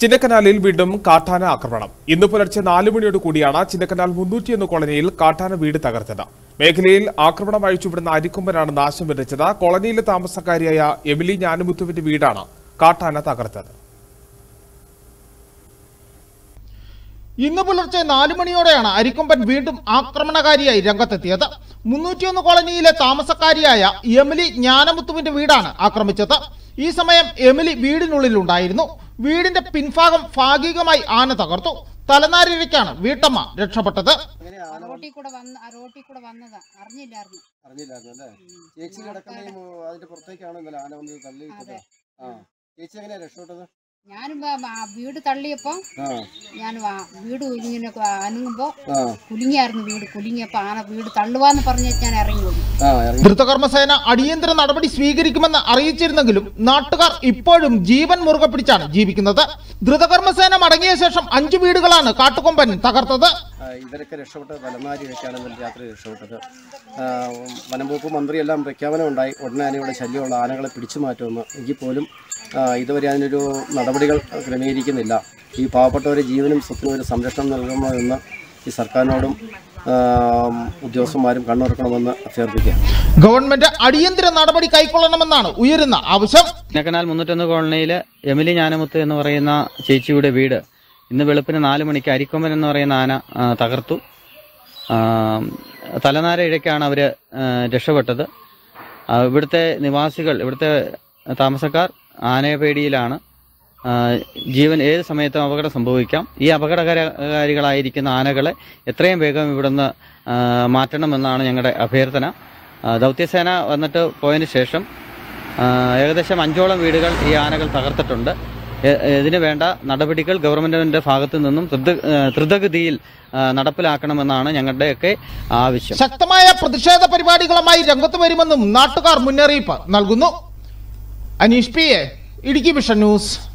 ചിന്നക്കനാലിൽ വീണ്ടും കാട്ടാന ആക്രമണം ഇന്ന് പുലർച്ചെ നാലു മണിയോട് കൂടിയാണ് ചിന്നക്കനാൽ മുന്നൂറ്റിയൊന്ന് കോളനിയിൽ കാട്ടാന വീട് തകർത്തത് മേഖലയിൽ ആക്രമണം അഴിച്ചുവിടുന്ന അരിക്കൊമ്പനാണ് നാശം വിതച്ചത് കോളനിയിലെ താമസക്കാരിയായ എമിലി ഞാനുമുത്തുവിന്റെ വീടാണ് കാട്ടാന തകർത്തത് ഇന്ന് പുലർച്ചെ നാലു മണിയോടെയാണ് അരിക്കൊമ്പൻ വീണ്ടും ആക്രമണകാരിയായി രംഗത്തെത്തിയത് മുന്നൂറ്റിയൊന്ന് കോളനിയിലെ താമസക്കാരിയായ എമിലി ജ്ഞാനമുത്തുവിന്റെ വീടാണ് ആക്രമിച്ചത് ഈ സമയം എമിലി വീടിനുള്ളിലുണ്ടായിരുന്നു വീടിന്റെ പിൻഭാഗം ഭാഗികമായി ആന തകർത്തു തലനാരിഴയ്ക്കാണ് വീട്ടമ്മ രക്ഷപ്പെട്ടത് റോട്ടിൽ കൂടെ വന്ന് ആ റോട്ടിൽ കൂടെ വന്നതാ അറിഞ്ഞില്ലായിരുന്നു അറിഞ്ഞില്ലായിരുന്നു അല്ലേ ചേച്ചി കിടക്കുന്ന ഈ മു- അതിന്റെ പുറത്തേക്കാണ് ഇന്നലെ ആന വന്ന് തള്ളിയിട്ടത് അതെ. ആ ചേച്ചി എങ്ങനെയാ രക്ഷപ്പെട്ടത് ഞാനും വ- വ- വീട് തള്ളിയപ്പോ ആ ഞാൻ വ- വീട് ഇങ്ങനെ അനങ്ങുമ്പോ ആ കുലുങ്ങിയായിരുന്നു വീട് കുലുങ്ങിയപ്പോ ആന വീട് തള്ളുവാന്ന് പറഞ്ഞ് ഞാൻ ഇറങ്ങി ഓടി ആ ഇറങ്ങി ദ്രുതകർമ്മസേന അടിയന്തര നടപടി സ്വീകരിക്കുമെന്ന് അറിയിച്ചിരുന്നെങ്കിലും നാട്ടുകാർ ഇപ്പോഴും ജീവൻ മുറുകെ പിടിച്ചാണ് ജീവിക്കുന്നത് ദ്രുതകർമ്മസേന മടങ്ങിയ ശേഷം അഞ്ചു വീടുകളാണ് കാട്ടുകൊമ്പൻ തകർത്തത് ആ, ഇവരൊക്കെ രക്ഷപ്പെട്ടത് തലനാരി വെച്ചാണ് ഇന്നലെ രാത്രി രക്ഷപ്പെട്ടത് ആ, വനംവകുപ്പ് മന്ത്രിയെല്ലാം പ്രഖ്യാപനം ഉണ്ടായി ഉടനെ തന്നെ ഇവിടെ ശല്യമുള്ള ആനകളെ പിടിച്ചു മാറ്റുമെന്ന് എങ്കിൽ പോലും ആ, ഇതുവരെ അതിനൊരു നടപടികൾ ക്രമീകരിക്കുന്നില്ല ഈ പാവപ്പെട്ടവരെ ജീവനും സ്വത്തിനും ഒരു സംരക്ഷണം നൽകണമെന്ന് ഈ സർക്കാരിനോടും ആ, ഉദ്യോഗസ്ഥന്മാരും കണ്ണുറക്കണമെന്ന് അഭ്യർത്ഥിക്കുക ഗവൺമെന്റ് അടിയന്തര നടപടി കൈക്കൊള്ളണമെന്നാണ് ഉയരുന്ന ആവശ്യം ചിന്നക്കനാൽ മുന്നൂറ്റൊന്ന് കോളനിയില് എമിലി ജ്ഞാനമുത്ത് എന്ന് പറയുന്ന ചേച്ചിയുടെ വീട് ഇന്ന് വെളുപ്പിന് നാല് മണിക്ക് അരിക്കൊമ്പൻ എന്ന് പറയുന്ന ആന ആ, തകർത്തു ആ, തലനാര ഇഴയ്ക്കാണ് അവര് ആ, രക്ഷപ്പെട്ടത് ആ, ഇവിടുത്തെ നിവാസികൾ ഇവിടുത്തെ താമസക്കാർ ആനയപേടിയിലാണ് ആ, ജീവൻ ഏത് സമയത്തും അപകടം സംഭവിക്കാം ഈ അപകടകാരികളായിരിക്കുന്ന ആനകളെ എത്രയും വേഗം ഇവിടുന്ന് ആ, മാറ്റണമെന്നാണ് ഞങ്ങളുടെ അഭ്യർത്ഥന ആ, ദൗത്യസേന വന്നിട്ട് പോയതിന് ശേഷം ആ, ഏകദേശം അഞ്ചോളം വീടുകൾ ഈ ആനകൾ തകർത്തിട്ടുണ്ട് എ- ഇതിന് വേണ്ട നടപടികൾ ഗവൺമെന്റിന്റെ ഭാഗത്തു നിന്നും ദ്രുത- ആ, ദ്രുതഗതിയിൽ ആ, നടപ്പിലാക്കണമെന്നാണ് ഞങ്ങളുടെയൊക്കെ ആവശ്യം ശക്തമായ പ്രതിഷേധ പരിപാടികളുമായി രംഗത്ത് വരുമെന്നും നാട്ടുകാർ മുന്നറിയിപ്പ് നൽകുന്നു Aneesh P A Idukki vision news